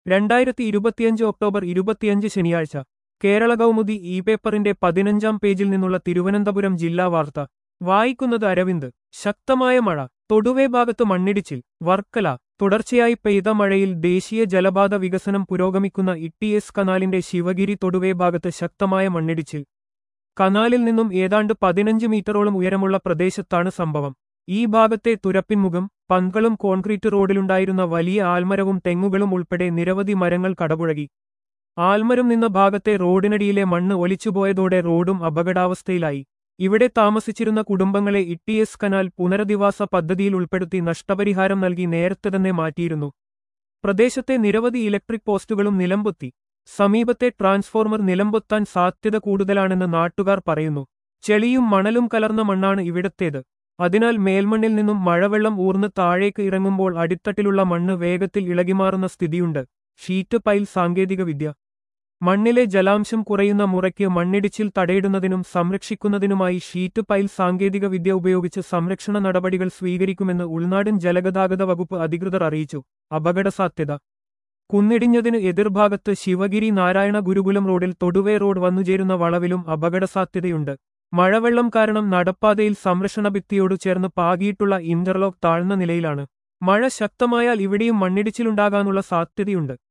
രണ്ടായിരത്തി ഇരുപത്തിയഞ്ച് ഒക്ടോബർ ഇരുപത്തിയഞ്ച് ശനിയാഴ്ച കേരള കൗമുദി ഇ പേപ്പറിന്റെ പതിനഞ്ചാം പേജിൽ നിന്നുള്ള തിരുവനന്തപുരം ജില്ലാ വാർത്ത വായിക്കുന്നത് അരവിന്ദ് ശക്തമായ മഴ തൊടുവേ ഭാഗത്ത് മണ്ണിടിച്ചിൽ വർക്കല തുടർച്ചയായി പെയ്ത മഴയിൽ ദേശീയ ജലപാത വികസനം പുരോഗമിക്കുന്ന ഇട്ടിഎസ് കനാലിന്റെ ശിവഗിരി തൊടുവേ ഭാഗത്ത് ശക്തമായ മണ്ണിടിച്ചിൽ കനാലിൽ നിന്നും ഏതാണ്ട് പതിനഞ്ച് മീറ്ററോളം ഉയരമുള്ള പ്രദേശത്താണ് സംഭവം ഈ ഭാഗത്തെ തുരപ്പിൻമുഖം പന്തളും കോൺക്രീറ്റ് റോഡിലുണ്ടായിരുന്ന വലിയ ആൽമരവും തെങ്ങുകളും ഉൾപ്പെടെ നിരവധി മരങ്ങൾ കടപുഴകി ആൽമരം നിന്ന ഭാഗത്തെ റോഡിനടിയിലെ മണ്ണ് ഒലിച്ചുപോയതോടെ റോഡും അപകടാവസ്ഥയിലായി ഇവിടെ താമസിച്ചിരുന്ന കുടുംബങ്ങളെ ഇട്ടിഎസ് കനാൽ പുനരധിവാസ പദ്ധതിയിൽ ഉൾപ്പെടുത്തി നഷ്ടപരിഹാരം നൽകി നേരത്തെ തന്നെ മാറ്റിയിരുന്നു പ്രദേശത്തെ നിരവധി ഇലക്ട്രിക് പോസ്റ്റുകളും നിലംപൊത്തി സമീപത്തെ ട്രാൻസ്ഫോർമർ നിലംപൊത്താൻ സാധ്യത കൂടുതലാണെന്ന് നാട്ടുകാർ പറയുന്നു ചെളിയും മണലും കലർന്ന മണ്ണാണ് ഇവിടത്തേത് അതിനാൽ മേൽമണ്ണിൽ നിന്നും മഴവെള്ളം ഊർന്ന് താഴേക്ക് ഇറങ്ങുമ്പോൾ അടിത്തട്ടിലുള്ള മണ്ണ് വേഗത്തിൽ ഇളകിമാറുന്ന സ്ഥിതിയുണ്ട് ഷീറ്റ് പൈൽ സാങ്കേതികവിദ്യ മണ്ണിലെ ജലാംശം കുറയുന്ന മുറയ്ക്ക് മണ്ണിടിച്ചിൽ തടയിടുന്നതിനും സംരക്ഷിക്കുന്നതിനുമായി ഷീറ്റ് പൈൽ സാങ്കേതികവിദ്യ ഉപയോഗിച്ച് സംരക്ഷണ നടപടികൾ സ്വീകരിക്കുമെന്ന് ഉൾനാടൻ ജലഗതാഗത വകുപ്പ് അധികൃതർ അറിയിച്ചു അപകടസാധ്യത കുന്നിടിഞ്ഞതിന് എതിർഭാഗത്ത് ശിവഗിരി നാരായണ ഗുരുകുലം റോഡിൽ തൊടുവേ റോഡ് വന്നുചേരുന്ന വളവിലും അപകടസാധ്യതയുണ്ട് മഴവെള്ളം കാരണം നടപ്പാതയിൽ സംരക്ഷണ ഭിത്തിയോടു ചേർന്ന് പാകിയിട്ടുള്ള ഇന്റർലോക്ക് താഴ്ന്ന നിലയിലാണ് മഴ ശക്തമായാൽ ഇവിടെയും മണ്ണിടിച്ചിലുണ്ടാകാനുള്ള സാധ്യതയുണ്ട്